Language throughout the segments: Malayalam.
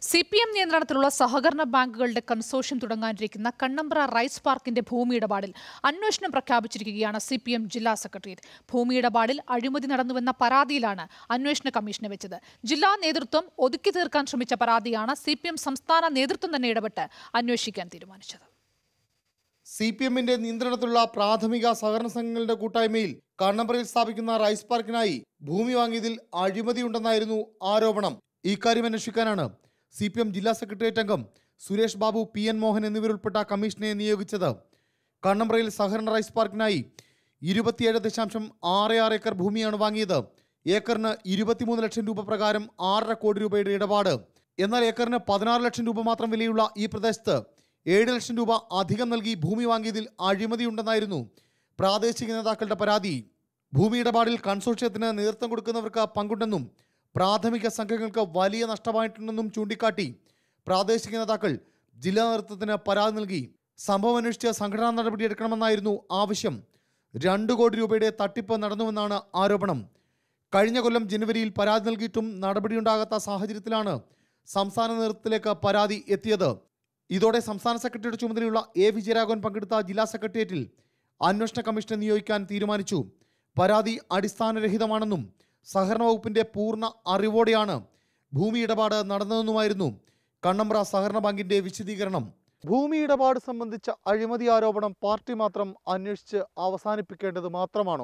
സി പി എം നിയന്ത്രണത്തിലുള്ള സഹകരണ ബാങ്കുകളുടെ കൺസോഷ്യം തുടങ്ങാനിരിക്കുന്ന കണ്ണമ്പ്ര റൈസ് പാർക്കിന്റെ ഭൂമി ഇടപാടിൽ അന്വേഷണം പ്രഖ്യാപിച്ചിരിക്കുകയാണ് സി പി എം ജില്ലാ സെക്രട്ടേറിയറ്റ് ഭൂമി ഇടപാടിൽ അഴിമതി നടന്നുവെന്ന പരാതിയിലാണ് അന്വേഷണ കമ്മീഷനെ വെച്ചത് ജില്ലാ നേതൃത്വം ഒതുക്കി തീർക്കാൻ ശ്രമിച്ച പരാതിയാണ് സി പി എം സംസ്ഥാന നേതൃത്വം തന്നെ ഇടപെട്ട് അന്വേഷിക്കാൻ തീരുമാനിച്ചത് സി പി എമ്മിന്റെ നിയന്ത്രണത്തിലുള്ള പ്രാഥമിക സഹകരണ സംഘങ്ങളുടെ കൂട്ടായ്മയിൽ കണ്ണമ്പറയിൽ സ്ഥാപിക്കുന്ന റൈസ് പാർക്കിനായി ഭൂമി വാങ്ങിയതിൽ അഴിമതിയുണ്ടെന്നായിരുന്നു ആരോപണം ഇക്കാര്യം അന്വേഷിക്കാനാണ് സി പി എം ജില്ലാ സെക്രട്ടേറിയറ്റ് അംഗം സുരേഷ് ബാബു പി എൻ മോഹൻ എന്നിവരുൾപ്പെട്ട കമ്മീഷനെ നിയോഗിച്ചത് കണ്ണമ്പ്രയിൽ സഹകരണ റൈസ് പാർക്കിനായി ഇരുപത്തിയേഴ് ദശാംശം ആറ് ആറ് ഏക്കർ ഭൂമിയാണ് വാങ്ങിയത് ഏക്കറിന് ഇരുപത്തിമൂന്ന് ലക്ഷം രൂപ പ്രകാരം ആറര കോടി രൂപയുടെ ഇടപാട് എന്നാൽ ഏക്കറിന് പതിനാറ് ലക്ഷം രൂപ മാത്രം വിലയുള്ള ഈ പ്രദേശത്ത് ഏഴ് ലക്ഷം രൂപ അധികം നൽകി ഭൂമി വാങ്ങിയതിൽ അഴിമതിയുണ്ടെന്നായിരുന്നു പ്രാദേശിക നേതാക്കളുടെ പരാതി ഭൂമി ഇടപാടിൽ കൺസോർഷ്യത്തിന് നേതൃത്വം കൊടുക്കുന്നവർക്ക് പങ്കുണ്ടെന്നും പ്രാഥമിക സംഘങ്ങൾക്ക് വലിയ നഷ്ടമായിട്ടുണ്ടെന്നും ചൂണ്ടിക്കാട്ടി പ്രാദേശിക നേതാക്കൾ ജില്ലാ നേതൃത്വത്തിന് പരാതി നൽകി സംഭവം അന്വേഷിച്ച് സംഘടനാ നടപടിയെടുക്കണമെന്നായിരുന്നു ആവശ്യം രണ്ട് കോടി രൂപയുടെ തട്ടിപ്പ് നടന്നുവെന്നാണ് ആരോപണം കഴിഞ്ഞ കൊല്ലം ജനുവരിയിൽ പരാതി നൽകിയിട്ടും നടപടിയുണ്ടാകാത്ത സാഹചര്യത്തിലാണ് സംസ്ഥാന നേതൃത്വത്തിലേക്ക് പരാതി എത്തിയത് ഇതോടെ സംസ്ഥാന സെക്രട്ടറിയുടെ ചുമതലയുള്ള എ വിജയരാഘവൻ പങ്കെടുത്ത ജില്ലാ സെക്രട്ടേറിയറ്റിൽ അന്വേഷണ കമ്മീഷനെ നിയോഗിക്കാൻ തീരുമാനിച്ചു പരാതി അടിസ്ഥാനരഹിതമാണെന്നും സഹകരണ വകുപ്പിന്റെ പൂർണ്ണ അറിവോടെയാണ് ഭൂമി ഇടപാട് നടന്നതെന്നുമായിരുന്നു കണ്ണമ്പ്ര സഹകരണ ബാങ്കിന്റെ വിശദീകരണം ഭൂമി ഇടപാട് സംബന്ധിച്ച അഴിമതി ആരോപണം പാർട്ടി മാത്രം അന്വേഷിച്ച് അവസാനിപ്പിക്കേണ്ടത് മാത്രമാണോ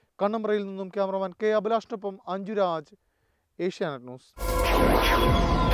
കണ്ണമ്പ്രയിൽ നിന്നും ക്യാമറമാൻ കെ അഭിലാഷിനൊപ്പം അഞ്ജുരാജ് ഏഷ്യാനെറ്റ് ന്യൂസ്